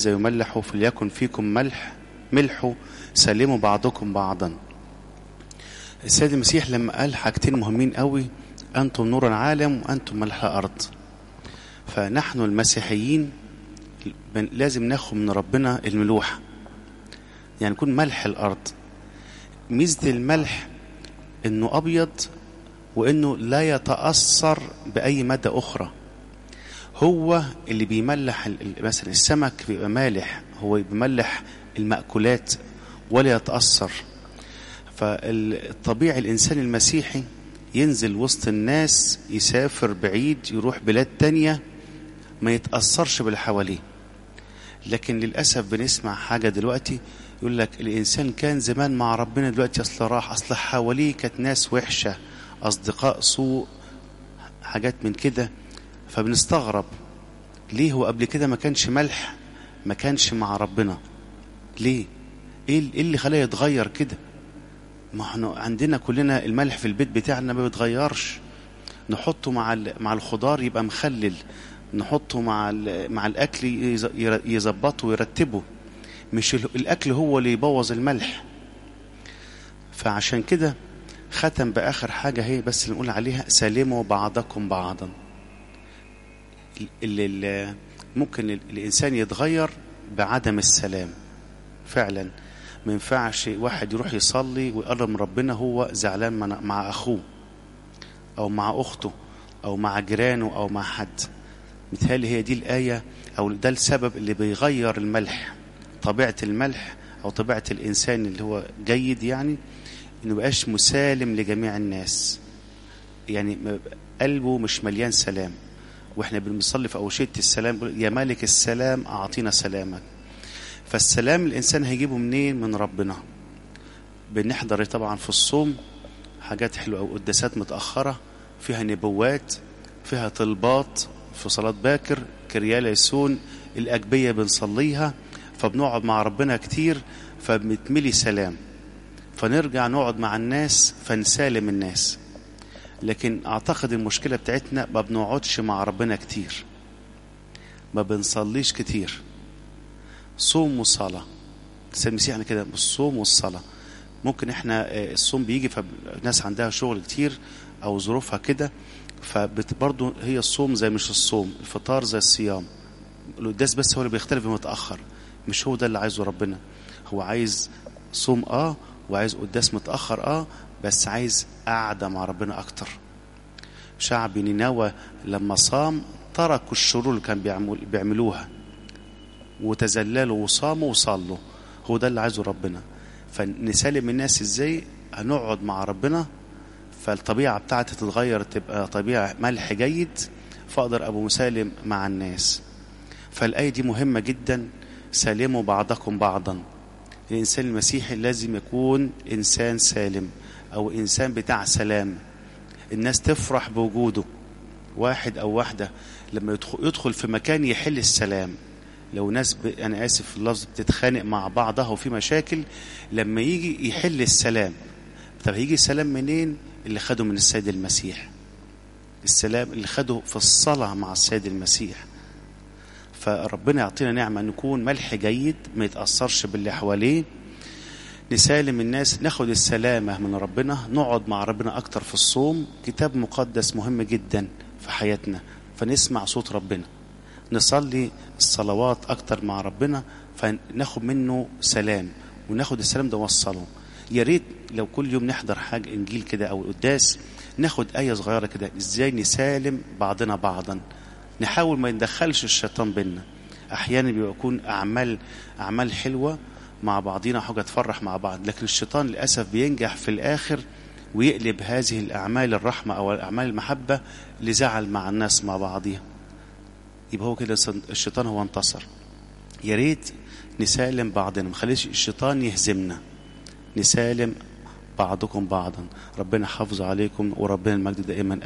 زي يملحوا فليكن فيكم ملح ملحوا سلموا بعضكم بعضا السيد المسيح لما قال حاجتين مهمين قوي أنتم نور العالم وأنتم ملح الأرض فنحن المسيحيين لازم ناخد من ربنا الملوحة يعني نكون ملح الأرض ميزة الملح إنه أبيض وإنه لا يتأثر بأي مادة أخرى هو اللي بيملح مثلا السمك بيبقى مالح هو بيملح المأكولات ولا يتأثر فالطبيعي الإنسان المسيحي ينزل وسط الناس يسافر بعيد يروح بلاد تانية ما يتأثرش باللي حواليه لكن للأسف بنسمع حاجة دلوقتي يقول لك الإنسان كان زمان مع ربنا دلوقتي أصل راح أصل حواليه كانت ناس وحشة أصدقاء سوء حاجات من كده فبنستغرب ليه هو قبل كده ما كانش ملح ما كانش مع ربنا ليه ايه اللي خلاه يتغير كده ما احنا عندنا كلنا الملح في البيت بتاعنا ما بيتغيرش نحطه مع مع الخضار يبقى مخلل نحطه مع مع الاكل يظبطه ويرتبه مش الاكل هو اللي يبوظ الملح فعشان كده ختم باخر حاجه هي بس اللي نقول عليها سلموا بعضكم بعضا اللي ممكن الانسان يتغير بعدم السلام فعلا ما ينفعش واحد يروح يصلي ويقرب من ربنا هو زعلان مع اخوه او مع اخته او مع جيرانه او مع حد متهيألي هي دي الايه او ده السبب اللي بيغير الملح طبيعه الملح او طبيعه الانسان اللي هو جيد يعني انه بقاش مسالم لجميع الناس يعني قلبه مش مليان سلام واحنا بنصلي في اوشيه السلام يا مالك السلام اعطينا سلامك فالسلام الانسان هيجيبه منين من ربنا بنحضر طبعا في الصوم حاجات حلوه او قداسات متاخره فيها نبوات فيها طلبات في صلاه باكر كريال يسون الاجبيه بنصليها فبنقعد مع ربنا كتير فبنتملي سلام فنرجع نقعد مع الناس فنسالم الناس لكن اعتقد المشكله بتاعتنا ما بنقعدش مع ربنا كتير ما بنصليش كتير صوم وصلاه السيد المسيح يعني كده بالصوم والصلاه ممكن احنا الصوم بيجي فالناس عندها شغل كتير او ظروفها كده فبرضه هي الصوم زي مش الصوم الفطار زي الصيام القداس بس هو اللي بيختلف متاخر مش هو ده اللي عايزه ربنا هو عايز صوم اه وعايز قداس متاخر اه بس عايز قعده مع ربنا اكتر شعب نينوى لما صام تركوا الشرور اللي كان بيعمل بيعملوها وتذللوا وصاموا وصلوا هو ده اللي عايزه ربنا فنسالم الناس ازاي هنقعد مع ربنا فالطبيعه بتاعتي تتغير تبقى طبيعه ملح جيد فاقدر ابو مسالم مع الناس فالايه دي مهمه جدا سالموا بعضكم بعضا الانسان المسيحي لازم يكون انسان سالم او انسان بتاع سلام الناس تفرح بوجوده واحد او واحده لما يدخل, يدخل في مكان يحل السلام لو ناس ب... انا اسف في اللفظ بتتخانق مع بعضها وفي مشاكل لما يجي يحل السلام طب هيجي السلام منين اللي خده من السيد المسيح السلام اللي خده في الصلاه مع السيد المسيح فربنا يعطينا نعمه نكون ملح جيد ما يتاثرش باللي حواليه نسالم الناس ناخد السلامه من ربنا نقعد مع ربنا اكتر في الصوم كتاب مقدس مهم جدا في حياتنا فنسمع صوت ربنا نصلي الصلوات اكتر مع ربنا فناخد منه سلام وناخد السلام ده نوصله يا ريت لو كل يوم نحضر حاجه انجيل كده او القداس ناخد ايه صغيره كده ازاي نسالم بعضنا بعضا نحاول ما يندخلش الشيطان بينا احيانا بيكون اعمال اعمال حلوه مع بعضينا حاجه تفرح مع بعض لكن الشيطان للاسف بينجح في الاخر ويقلب هذه الاعمال الرحمه او الاعمال المحبه لزعل مع الناس مع بعضيها يبقى هو كده الشيطان هو انتصر يا ريت نسالم بعضنا ما نخليش الشيطان يهزمنا نسالم بعضكم بعضا ربنا حافظ عليكم وربنا المجد دائما